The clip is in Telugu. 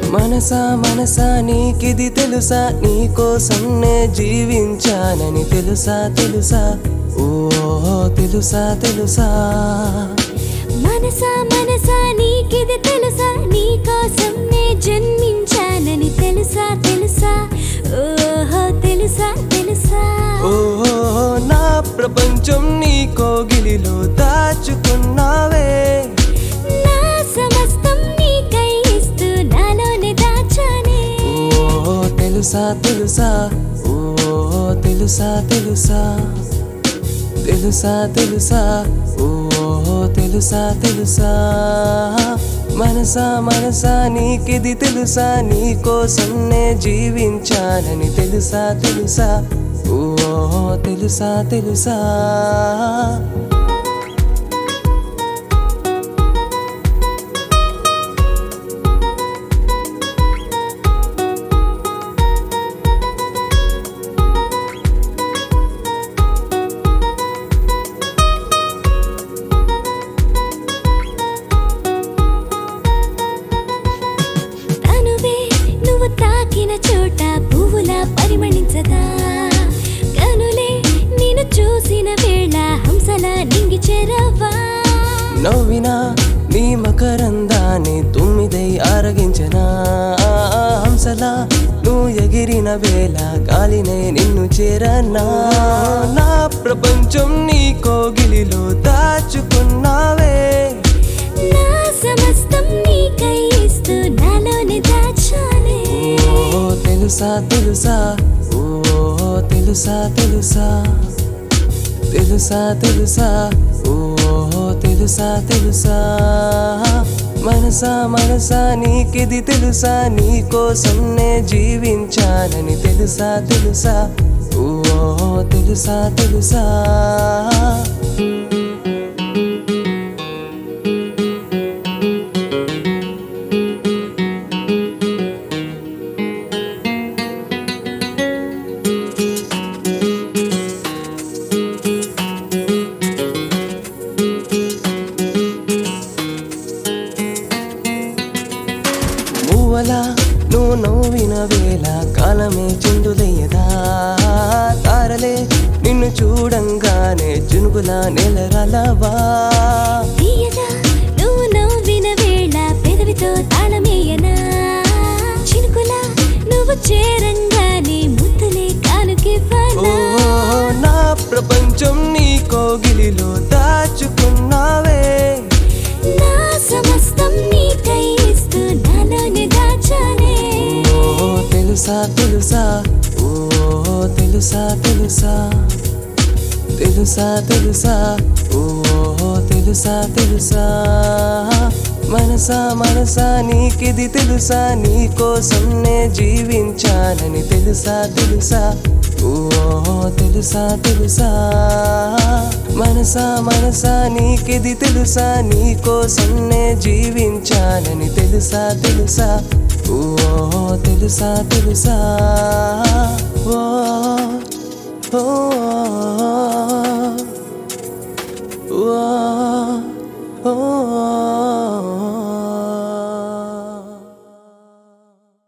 మనసా మనసా నీకిది తెలుసా నీ కోసం నే జీవించానని తెలుసా తెలుసా ఓ తెలుసా తెలుసా మనసా మనసా నీకిది తెలుసా నీ కోసం నే జన్మించానని తెలుసా తెలుసా ఓహో తెలుసా తెలుసా ఓ నా ప్రపంచం నీ కోగిలిలో దాచుకున్నావే నా సమస్తం నీకై ఇస్తూ నాలోనే దాచానే ఓ తెలుసా తెలుసా ఓ తెలుసా తెలుసా తెలుసా తెలుసా ఓ తెలుసా తెలుసా మనసా మనసా నీకిది తెలుసా నీ కోసం నే జీవించానని తెలుసా తెలుసా ఓ తెలుసా తెలుసా తనువే నువ్వు తాకిన చోట పువ్వులా పరిమళించదా కనులే నేను చూసిన వేళ హంసలా నింగి చెరవా నవ్వినా నీ మకరందాన్ని తుమ్మిదై ఆరగించనా హంసలా నువ్వు ఎగిరిన వేళ గాలినే నిన్ను చేరనా నా ప్రపంచం నీ కోగిలిలో దాచుకున్నావే నా సమస్తం నీకై ఇస్తూ నాలోనే దాచానే ఓ తెలుసా తెలుసా ఓ తెలుసా తెలుసా తెలుసా తెలుసా ఓ తెలుసా తెలుసా మనసా మనసా నీకిది తెలుసా నీ కోసం నే జీవించానని తెలుసా తెలుసా ఓ తెలుసా తెలుసా మూవలా నువ్వు నవ్విన వేళ కాలమే చిందులయ్యదా తారలే నిన్ను చూడంగానే జునుగులా నెలరలవా తీయగా నువ్వు నవ్విన వేళ పెదవితో తాళమేయనా చినుకులా నువ్వు చేరంగానే ముద్దులే ఓ కానుకివ్వనా నా ప్రపంచం నీ కోగిలిలో దాచుకున్నావే నా సమస్తం నీకై ఇస్తూ నాలోనే దాచానే ఓ తెలుసా తెలుసా ఓ తెలుసా తెలుసా తెలుసా తెలుసా ఓ తెలుసా తెలుసా మనసా మనసా నీకిది తెలుసా నీ కోసం నే జీవించానని తెలుసా తెలుసా ఓ తెలుసా తెలుసా మనసా మనసా నీకిది తెలుసా నీ కోసం నే జీవించానని తెలుసా తెలుసా ఓ తెలుసా తెలుసా ఓ ఓ ఓ ఓ